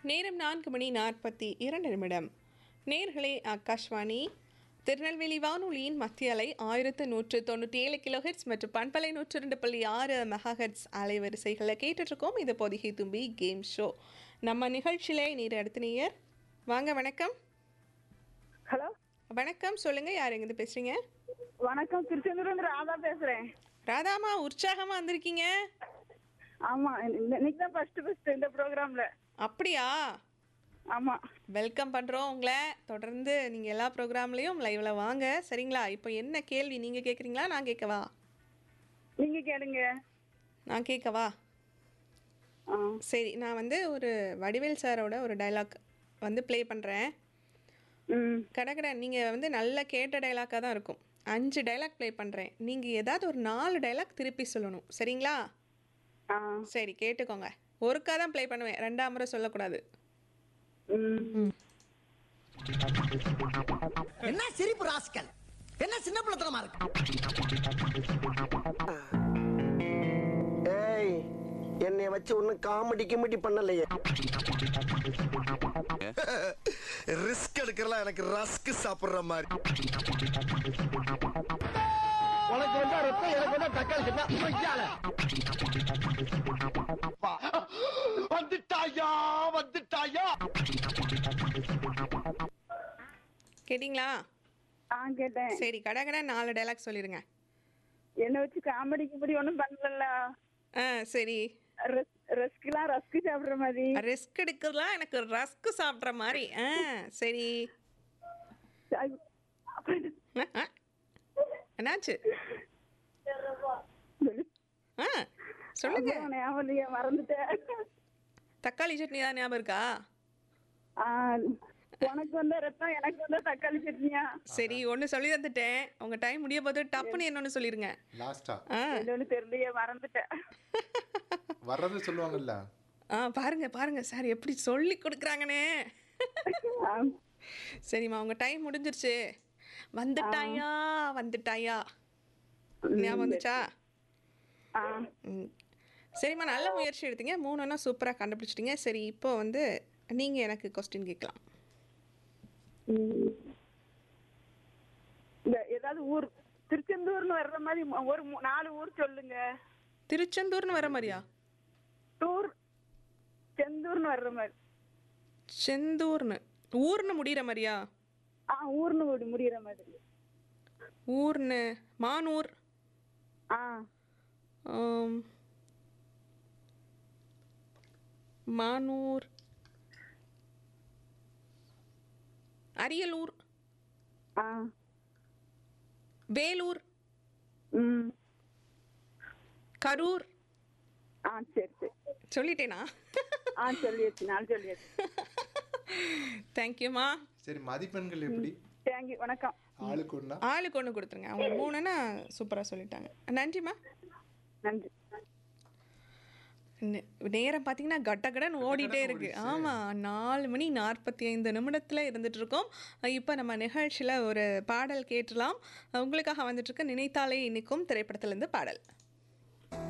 நேரம் நான்கு மணி நாற்பத்தி இரண்டு நிமிடம் நேர்களே ஆகாஷ்வாணி திருநெல்வேலி வானொலியின் மத்திய அலை ஆயிரத்து நூற்று தொண்ணூற்றி ஏழு கிலோஹெட்ஸ் மற்றும் பண்பலை நூற்று ரெண்டு புள்ளி ஆறு மெகாஹெட்ஸ் அலைவரிசைகளை கேட்டுட்ருக்கோம் இது பொதிகை தும்பி கேம் ஷோ நம்ம நிகழ்ச்சியிலே நீர் அடுத்த நேயர் வாங்க வணக்கம் ஹலோ வணக்கம் சொல்லுங்கள் யார் எங்கேருந்து பேசுகிறீங்க வணக்கம் திருச்செந்தூர்ல ராதா பேசுறேன் ராதாமா உற்சாகமாக வந்திருக்கீங்க ஆமா இந்த- இன்னைக்கு தான் ஃபர்ஸ்ட் ஃபர்ஸ்ட் இந்த ப்ரோக்ராம்ல அப்படியா ஆமா வெல்கம் பண்ணுறோம் உங்களை தொடர்ந்து நீங்கள் எல்லா ப்ரோக்ராம்லேயும் லைவில் வாங்க சரிங்களா இப்போ என்ன கேள்வி நீங்கள் கேட்குறீங்களா நான் கேட்கவா நீங்க கேளுங்க நான் கேட்கவா ஆ, சரி நான் வந்து ஒரு வடிவேல் சாரோட ஒரு டைலாக் வந்து ப்ளே பண்ணுறேன் ம் கடகட நீங்கள் வந்து நல்ல கேட்ட டைலாக்காக தான் இருக்கும் அஞ்சு டைலாக் ப்ளே பண்ணுறேன் நீங்கள் ஏதாவது ஒரு நாலு டைலாக் திருப்பி சொல்லணும் சரிங்களா ஆ சரி கேட்டுக்கோங்க ஒருக்கா தான் ப்ளே பண்ணுவேன் ரெண்டாம் முறை சொல்லக்கூடாது ம் என்ன சிரிப்பு ராஸ்கல் என்ன சின்ன பிள்ளைத்தனமா இருக்கு ஏய் என்னைய வச்சு ஒன்னும் காமெடி கிமெடி பண்ணலையே ரிஸ்க் எடுக்கிறலாம் எனக்கு ரஸ்க் சாப்பிடுற மாதிரி உனக்கு வந்தா ரத்தம் எனக்கு வந்தா தக்காளி சட்னா பொய்யால வந்துட்டாயா வந்துட்டாயா கேட்டிங்களா ஆ கேட்டேன் சரி கடகட நாலு டைலாக் சொல்லிடுங்க என்ன வச்சு காமெடி கிமெடி ஒன்றும் பண்ணல ஆ சரி ரெஸ்க்லாம் ரஸ்க் சாப்பிடுற மாதிரி ரிஸ்க் எடுக்கிறதுலாம் எனக்கு ரஸ்க் சாப்பிட்ற மாதிரி ஆ சரி ஐ- அப்புறம் ஆ, ஆ. என்னாச்சு ஆ சொல்லுங்க அப்புறம் ஞாபகம் இல்லையே, மறந்துட்டேன் தக்காளி சட்னி தான் ஞாபகம் இருக்கா ஆ, உனக்கு வந்த ரத்தம் எனக்கு வந்த தக்காளி சட்னியா சரி ஒன்று சொல்லி தந்துட்டேன் உங்கள் டைம் முடிய போது டப்புன்னு என்னொன்று சொல்லிடுங்க லாஸ்டா ஆ ஒன்று தெரியலையே மறந்துட்டேன் வர்றது சொல்லுவாங்கல்ல ஆ பாருங்க பாருங்க சார் எப்படி சொல்லி கொடுக்குறாங்கண்ணே ஆ, சரிம்மா உங்கள் டைம் முடிஞ்சிருச்சு வந்துட்டாயா வந்துட்டாயா ஞாபகம் வந்துச்சா ஆ ம். சரிம்மா நல்ல முயற்சி எடுத்தீங்க மூணுன்னா சூப்பராக கண்டுபிடிச்சிட்டீங்க சரி இப்போ வந்து நீங்கள் எனக்கு கொஸ்டின் கேட்கலாம் ம். இந்த ஏதாவது ஊர் திருச்செந்தூர்னு வர்ற மாதிரி ம- ஒரு மூ- நாலு ஊர் சொல்லுங்க திருச்செந்தூர்னு வர மாதிரியா டூர் செந்தூர்னு வர்ற மாதிரி செந்தூர்னு ஊர்னு முடிகிற மாதிரியா ஆ ஊர்னு முடி முடிகிற மாதிரி ஊர்னு மானூர் ஆ ஆம், மானூர் அரியலூர் ஆ வேலூர் ம் கரூர் ஆ சரி சரி சொல்லிட்டேனா ஆ சொல்லியாச்சு நான் சொல்லியாச்சு தேங்க்யூம்மா சரி மதிப்பெண்கள் எப்படி தேங்க்யூ வணக்கம் ஆளுக்கு ஒண்ணா ஆளுக்கு ஒன்று கொடுத்துருங்க அவங்க மூணுன்னா சூப்பராக சொல்லிட்டாங்க நன்றிம்மா நன்றி நே- நேரம் பார்த்தீங்கன்னா கட்டகடன் ஓடிட்டே இருக்கு ஆமாம் நாலு மணி நாற்பத்தி ஐந்து நிமிடத்தில் இருந்துட்டு இருக்கோம் இப்போ நம்ம நிகழ்ச்சியில் ஒரு பாடல் கேட்டலாம் உங்களுக்காக வந்துட்டு இருக்க நினைத்தாலே இன்னிக்கும் திரைப்படத்திலேருந்து பாடல்